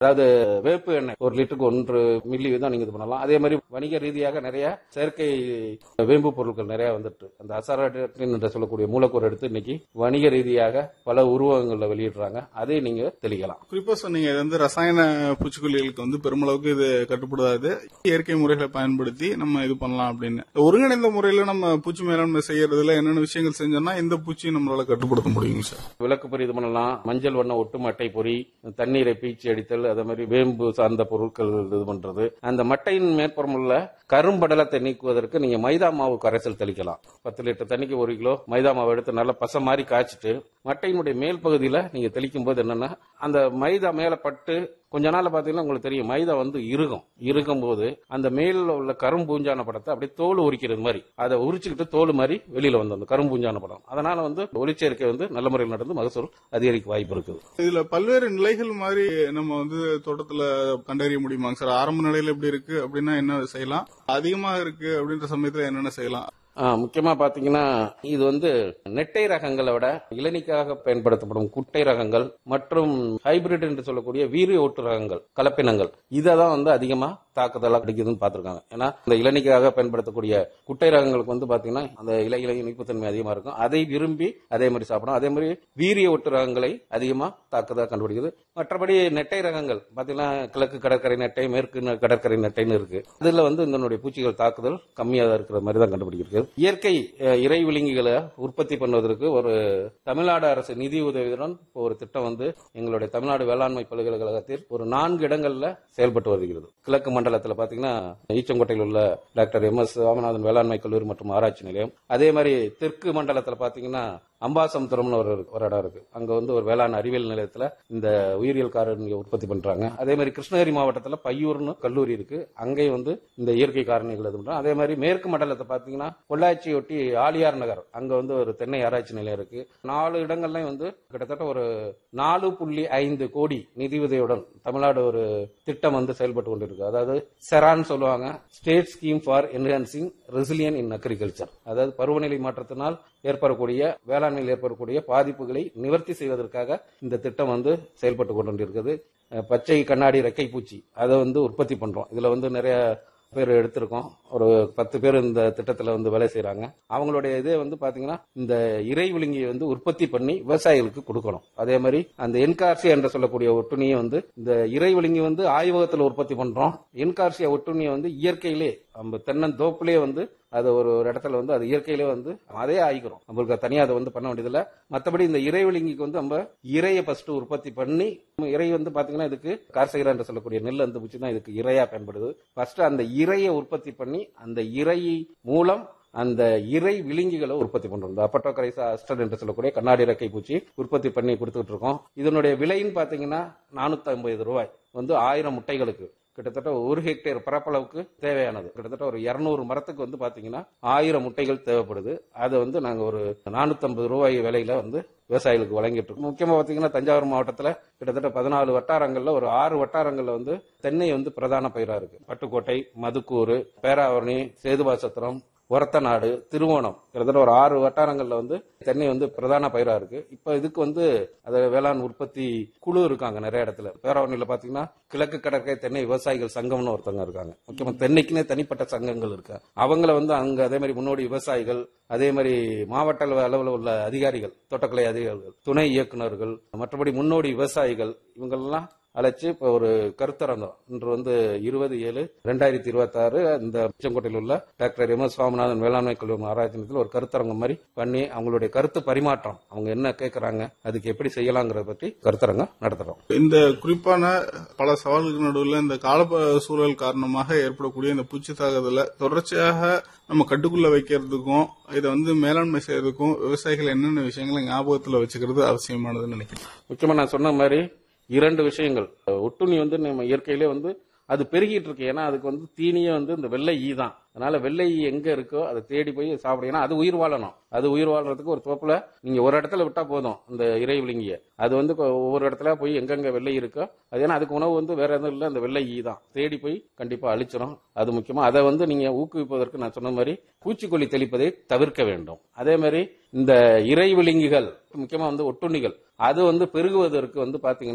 அதாவது வேப்பு எண்ணெய் ஒரு லிட்டருக்கு ஒன்று மில்லி தான் நீங்க இது பண்ணலாம் அதே மாதிரி வணிக ரீதியாக நிறைய செயற்கை வேம்பு பொருட்கள் நிறைய வந்துட்டு அந்த அசாராட்டின் என்று சொல்லக்கூடிய மூலக்கூறு எடுத்து இன்னைக்கு வணிக ரீதியாக பல உருவகங்கள்ல வெளியிடுறாங்க அதை நீங்க தெளிக்கலாம் குறிப்பா சொன்னீங்க இது வந்து ரசாயன பூச்சிக்கொல்லிகளுக்கு வந்து பெருமளவுக்கு இது கட்டுப்படாது இயற்கை முறைகளை பயன்படுத்தி நம்ம இது பண்ணலாம் அப்படின்னு ஒருங்கிணைந்த முறையில நம்ம பூச்சி மேலாண்மை செய்யறதுல என்னென்ன விஷயங்கள் செஞ்சோம்னா எந்த பூச்சியும் நம்மளால கட்டுப்படுத்த முடியுங்க சார் விளக்கு பொறி இது பண்ணலாம் மஞ்சள் வண்ண ஒட்டு மட்டை பொறி தண்ணீரை பீச்சி அடித்தல் அதே மாதிரி வேம்பு சார்ந்த பொருட்கள் இது பண்றது அந்த மட்டையின் மேற்புறம் உள்ள கரும்படலத்தை நீக்குவதற்கு நீங்க மைதா மாவு கரைசல் தெளிக்கலாம் பத்து லிட்டர் தண்ணிக்கு ஒரு கிலோ மைதா மாவு எடுத்து நல்லா பசை மாதிரி காய்ச்சிட்டு மட்டையினுடைய மேல் பகுதியில நீங்க தெளிக்கும் போது என்னன்னா அந்த மைதா மேல பட்டு கொஞ்ச நாள் பாத்தீங்கன்னா உங்களுக்கு தெரியும் மைதா வந்து இறுகும் இறுகும் போது அந்த மேல உள்ள கரும்பூஞ்சான படத்தை அப்படியே தோல் உரிக்கிறது மாதிரி அதை உரிச்சுக்கிட்டு தோல் மாதிரி வெளியில வந்து அந்த கரும்பூஞ்சான படம் அதனால வந்து ஒளிச்சேர்க்கை வந்து நல்ல முறையில் நடந்து மகசூல் அதிகரிக்க வாய்ப்பு இருக்குது இதுல பல்வேறு நிலைகள் மாதிரி நம்ம வந்து தோட்டத்துல கண்டறிய முடியுமாங்க சார் ஆரம்ப நிலையில எப்படி இருக்கு அப்படின்னா என்ன செய்யலாம் அதிகமா இருக்கு அப்படின்ற சமயத்துல என்னென்ன செய்யலாம் ஆ, முக்கியமா பாத்தீங்கன்னா இது வந்து நெட்டை ரகங்களை விட இளநிக்காக பயன்படுத்தப்படும் குட்டை ரகங்கள் மற்றும் ஹைபிரிட் என்று சொல்லக்கூடிய வீரிய ஓட்டு ரகங்கள் கலப்பினங்கள் இதை தான் வந்து அதிகமா தாக்குதலா கிடைக்குதுன்னு பார்த்திருக்காங்க ஏன்னா இந்த இளநிக்காக பயன்படுத்தக்கூடிய குட்டை ரகங்களுக்கு வந்து பாத்தீங்கன்னா அந்த இலைகளை இனிப்புத்தன்மை அதிகமா இருக்கும் அதை விரும்பி அதே மாதிரி சாப்பிடும் அதே மாதிரி வீரிய ஒட்டு ரகங்களை அதிகமா தாக்குதலா கண்டுபிடிக்குது மற்றபடி நெட்டை ரகங்கள் பாத்தீங்கன்னா கிழக்கு கடற்கரை நெட்டை மேற்கு ந- கடற்கரை நெட்டைன்னு இருக்கு அதுல வந்து இதனுடைய பூச்சிகள் தாக்குதல் கம்மியா தான் இருக்கிற மாதிரி தான் கண்டுபிடிக்கிறது இயற்கை அஹ், இறை விலங்குகளை உற்பத்தி பண்ணுவதற்கு ஒரு தமிழ்நாடு அரசு நிதி உதவியுடன் இப்போ ஒரு திட்டம் வந்து எங்களுடைய தமிழ்நாடு வேளாண்மை பல்கலைக்கழகத்தில் ஒரு நான்கு இடங்கள்ல செயல்பட்டு வருகிறது கிழக்கு மண்டலத்தில் பாத்தீங்கன்னா ஈச்சங்கோட்டையில் உள்ள டாக்டர் எம் எஸ் ராமநாதன் வேளாண்மை கல்லூரி மற்றும் ஆராய்ச்சி நிலையம் அதே மாதிரி தெற்கு மண்டலத்தில் பாத்தீங்கன்னா அம்பாசமுத்திரம்னு ஒரு ஒரு இடம் இருக்கு அங்க வந்து ஒரு வேளாண் அறிவியல் நிலையத்துல இந்த உயிரியல் காரணியை உற்பத்தி பண்றாங்க அதே மாதிரி கிருஷ்ணகிரி மாவட்டத்துல பையூர்னு கல்லூரி இருக்கு அங்கேயும் வந்து இந்த இயற்கை காரணிகள் இது பண்றாங்க அதே மாதிரி மேற்கு மண்டலத்தை பாத்தீங்கன்னா பொள்ளாச்சி ஒட்டி ஆலியார் நகர் அங்க வந்து ஒரு தென்னை ஆராய்ச்சி நிலையம் இருக்கு நாலு இடங்கள்லயும் வந்து கிட்டத்தட்ட ஒரு நாலு புள்ளி ஐந்து கோடி நிதியுதவியுடன் தமிழ்நாடு ஒரு திட்டம் வந்து செயல்பட்டு கொண்டிருக்கு அதாவது செரான் சொல்லுவாங்க state scheme for enhancing resilience in agriculture அதாவது பருவநிலை மாற்றத்தினால் ஏற்படக்கூடிய வேளாண்மையில் ஏற்படக்கூடிய பாதிப்புகளை நிவர்த்தி செய்வதற்காக இந்த திட்டம் வந்து செயல்பட்டு கொண்டிருக்கிறது அஹ் பச்சை கண்ணாடி ரெக்கை பூச்சி அதை வந்து உற்பத்தி பண்றோம் இதுல வந்து நிறைய பேர் எடுத்திருக்கோம் ஒரு பத்து பேர் இந்த திட்டத்துல வந்து வேலை செய்றாங்க அவங்களுடைய இதே வந்து பாத்தீங்கன்னா இந்த இறை விழுங்கியை வந்து உற்பத்தி பண்ணி விவசாயிகளுக்கு கொடுக்கணும் அதே மாதிரி அந்த என்கார்சியா என்று சொல்லக்கூடிய ஒட்டுணியை வந்து இந்த இறை விழுங்கி வந்து ஆய்வகத்துல உற்பத்தி பண்றோம் என்கார்சியா ஒட்டுணியை வந்து இயற்கையிலே நம்ம தென்னந்தோப்புலயே வந்து அது ஒரு ஒரு இடத்துல வந்து அது இயற்கையிலே வந்து அதே ஆயிக்கிறோம் நம்மளுக்கு தனியா அதை வந்து பண்ண வேண்டியதில்ல மத்தபடி இந்த இறை விழுங்கிக்கு வந்து நம்ம இறையை ஃபர்ஸ்ட் உற்பத்தி பண்ணி இறை வந்து பாத்தீங்கன்னா இதுக்கு கார்சைரா என்று சொல்லக்கூடிய நெல் அந்த பூச்சி தான் இதுக்கு இரையா பயன்படுது ஃபர்ஸ்ட் அந்த இறையை உற்பத்தி பண்ணி அந்த இறை மூலம் அந்த இறை விழுங்கிகளை உற்பத்தி பண்றோம் இந்த அப்பட்டோகரைசா அஸ்டர் என்று சொல்லக்கூடிய கண்ணாடி இறக்கை பூச்சி உற்பத்தி பண்ணி கொடுத்துட்டு இருக்கோம் இதனுடைய விலைன்னு பாத்தீங்கன்னா நானூத்தி ஐம்பது ரூபாய் வந்து ஆயிரம் முட்டைகளுக்கு கிட்டத்தட்ட ஒரு ஹெக்டேர் பரப்பளவுக்கு தேவையானது கிட்டத்தட்ட ஒரு இருநூறு மரத்துக்கு வந்து பாத்தீங்கன்னா ஆயிரம் முட்டைகள் தேவைப்படுது அதை வந்து நாங்க ஒரு 450 ரூபாய் விலையில வந்து விவசாயிகளுக்கு வழங்கிட்டு இருக்கோம் முக்கியமா பாத்தீங்கன்னா தஞ்சாவூர் மாவட்டத்துல கிட்டத்தட்ட பதினாலு வட்டாரங்கள்ல ஒரு ஆறு வட்டாரங்கள்ல வந்து தென்னை வந்து பிரதான பயிரா இருக்கு பட்டுக்கோட்டை மதுக்கூறு பேராவரணி சேதுபாசத்திரம் ஒரத்தநாடு திருவோணம் கிட்டத்தட்ட ஒரு ஆறு வட்டாரங்கள்ல வந்து தென்னை வந்து பிரதான பயிரா இருக்கு இப்ப இதுக்கு வந்து அது வேளாண் உற்பத்தி குழு இருக்காங்க நிறைய இடத்துல பேராவரணியில பாத்தீங்கன்னா கிழக்கு கடற்கரை தென்னை விவசாயிகள் சங்கம்னு ஒருத்தவங்க இருக்காங்க முக்கியமா தென்னைக்குன்னே தனிப்பட்ட சங்கங்கள் இருக்கு அவங்கள வந்து அங்க அதே மாதிரி முன்னோடி விவசாயிகள் அதே மாதிரி மாவட்ட அளவு- அளவுல உள்ள அதிகாரிகள் தோட்டக்கலை அதிகாரிகள் துணை இயக்குனர்கள் மற்றபடி முன்னோடி விவசாயிகள் இவங்கெல்லாம் அழைச்சு இப்ப ஒரு கருத்தரங்கம் இன்று வந்து இருபது ஏழு ரெண்டாயிரத்தி இருபத்தி ஆறு இந்த உச்சங்கோட்டையில் உள்ள டாக்டர் எம் எஸ் சுவாமிநாதன் வேளாண்மை கல்லூரி ஆராய்ச்சி நிலையத்தில் ஒரு கருத்தரங்கம் மாதிரி பண்ணி அவங்களுடைய கருத்து பரிமாற்றம் அவங்க என்ன கேட்கறாங்க அதுக்கு எப்படி செய்யலாங்கிறத பற்றி கருத்தரங்கம் நடத்துறோம் இந்த குறிப்பான பல சவால்களுக்கு நடுவில் இந்த கால சூழல் காரணமாக ஏற்படக்கூடிய இந்த பூச்சி தாக்குதலை தொடர்ச்சியாக நம்ம கட்டுக்குள்ள வைக்கிறதுக்கும் இதை வந்து மேலாண்மை செய்யறதுக்கும் விவசாயிகள் என்னென்ன விஷயங்களை ஞாபகத்துல வச்சுக்கிறது அவசியமானதுன்னு நினைக்கிறேன் முக்கியமா நான் சொன்ன மாதிரி இரண்டு விஷயங்கள் ஒட்டுண்ணி வந்து நம்ம இயற்கையிலே வந்து அது பெருகிட்டு இருக்கு ஏன்னா அதுக்கு வந்து தீனியே வந்து இந்த வெள்ளை ஈ தான் அதனால வெள்ளை ஈ எங்க இருக்கோ அதை தேடி போய் சாப்பிடும் ஏன்னா அது உயிர் வாழணும் அது உயிர் வாழ்றதுக்கு ஒரு தோப்புல நீங்க ஒரு இடத்துல விட்டா போதும் இந்த இறை விழுங்கிய அது வந்து கொ- ஒவ்வொரு இடத்துல போய் எங்கெங்க வெள்ளை இருக்கோ அது ஏன்னா அதுக்கு உணவு வந்து வேற எதுவும் இல்லை அந்த வெள்ளை ஈ தான் தேடி போய் கண்டிப்பா அழிச்சிடும் அது முக்கியமா அதை வந்து நீங்க ஊக்குவிப்பதற்கு நான் சொன்ன மாதிரி பூச்சிக்கொல்லி தெளிப்பதை தவிர்க்க வேண்டும் அதே மாதிரி இந்த இறை விழுங்கிகள் முக்கியமா வந்து ஒட்டுண்ணிகள் அது வந்து பெருகுவதற்கு வந்து பாத்தீங்கன்னா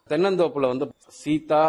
தென்னந்தோப்புல வந்து சீத்தா